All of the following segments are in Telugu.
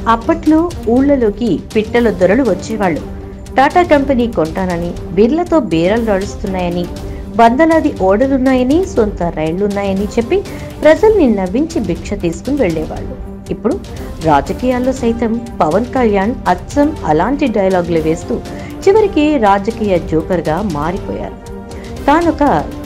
అప్పట్లో ఊళ్ళలోకి పిట్టల దొరలు వచ్చేవాళ్ళు టాటా కంపెనీ కొంటానని బిర్లతో బేరాలు నడుస్తున్నాయని వందలాది ఓడలున్నాయని సొంత రైళ్లున్నాయని చెప్పి ప్రజల్ని నవ్వించి భిక్ష తీసుకుని వెళ్ళేవాళ్ళు ఇప్పుడు రాజకీయాల్లో సైతం పవన్ కళ్యాణ్ అచ్చం అలాంటి డైలాగులు వేస్తూ చివరికి రాజకీయ జోకర్గా మారిపోయారు తానొక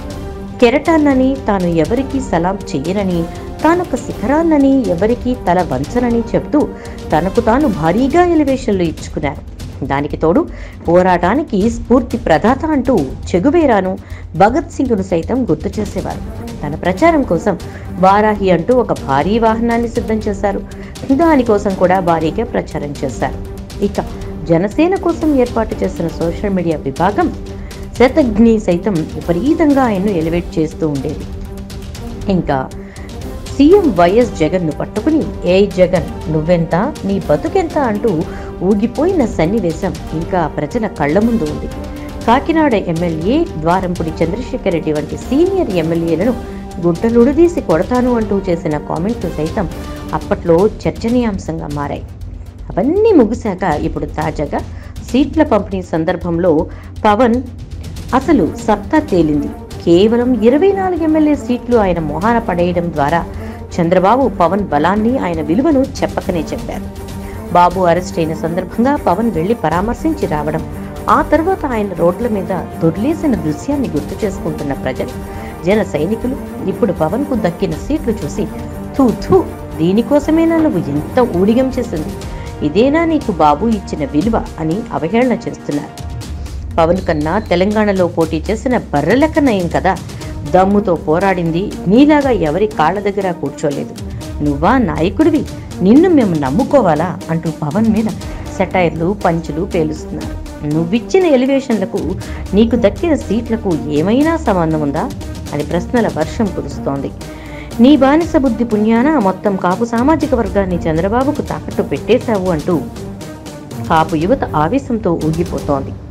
కెరటాన్నని తాను ఎవరికి సలాం చెయ్యనని తానొక శిఖరాన్నని ఎవరికి తల వంచనని చెప్తూ తనకు తాను భారీగా ఎలివేషన్లు ఇచ్చుకున్నారు దానికి తోడు పోరాటానికి స్ఫూర్తి ప్రదాత అంటూ చెగువేరాను భగత్ సింగ్ను సైతం గుర్తు చేసేవారు తన ప్రచారం కోసం వారాహి అంటూ ఒక భారీ వాహనాన్ని సిద్ధం చేశారు దానికోసం కూడా భారీగా ప్రచారం చేశారు ఇక జనసేన కోసం ఏర్పాటు చేసిన సోషల్ మీడియా విభాగం శతఘ్ని సైతం విపరీతంగా ఆయన్ను ఎలివేట్ చేస్తూ ఉండేది ఇంకా సీఎం వైఎస్ జగన్ను పట్టుకుని ఏ జగన్ నువ్వెంత నీ బతుకెంత అంటూ ఊగిపోయిన సన్నివేశం ఇంకా ప్రజల కళ్ళ ముందు ఉంది కాకినాడ ఎమ్మెల్యే ద్వారంపుడి చంద్రశేఖర్ రెడ్డి వంటి సీనియర్ ఎమ్మెల్యేలను గుడ్డలుడదీసి కొడతాను అంటూ చేసిన కామెంట్లు సైతం అప్పట్లో చర్చనీయాంశంగా మారాయి అవన్నీ ముగిశాక ఇప్పుడు తాజాగా సీట్ల పంపిణీ సందర్భంలో పవన్ అసలు సత్తా తేలింది కేవలం ఇరవై నాలుగు ఎమ్మెల్యే సీట్లు ఆయన మొహాన పడేయడం ద్వారా చంద్రబాబు పవన్ బలాన్ని ఆయన విలువను చెప్పకనే చెప్పారు బాబు అరెస్ట్ అయిన సందర్భంగా పవన్ వెళ్లి పరామర్శించి రావడం ఆ తర్వాత ఆయన రోడ్ల మీద దొర్లేసిన దృశ్యాన్ని గుర్తు చేసుకుంటున్న ప్రజలు జన సైనికులు ఇప్పుడు పవన్ కు దక్కిన సీట్లు చూసి థూ థూ దీనికోసమేనా నువ్వు ఎంత ఊడిగం చేసింది ఇదేనా నీకు బాబు ఇచ్చిన విలువ అని అవహేళన చేస్తున్నారు పవన్ కన్నా తెలంగాణలో పోటీ చేసిన బర్రెలెక్క నయం కదా దమ్ముతో పోరాడింది నీలాగా ఎవరి కాళ్ళ దగ్గర కూర్చోలేదు నువ్వా నాయకుడివి నిన్ను మేము నమ్ముకోవాలా అంటూ పవన్ మీద సెటైర్లు పంచులు పేలుస్తున్నారు నువ్విచ్చిన ఎలివేషన్లకు నీకు దక్కిన సీట్లకు ఏమైనా సంబంధం ఉందా అని ప్రశ్నల వర్షం కురుస్తోంది నీ బానిస బుద్ధి పుణ్యాన మొత్తం కాపు సామాజిక వర్గాన్ని చంద్రబాబుకు తాకట్టు పెట్టేశావు అంటూ కాపు యువత ఆవేశంతో ఊగిపోతోంది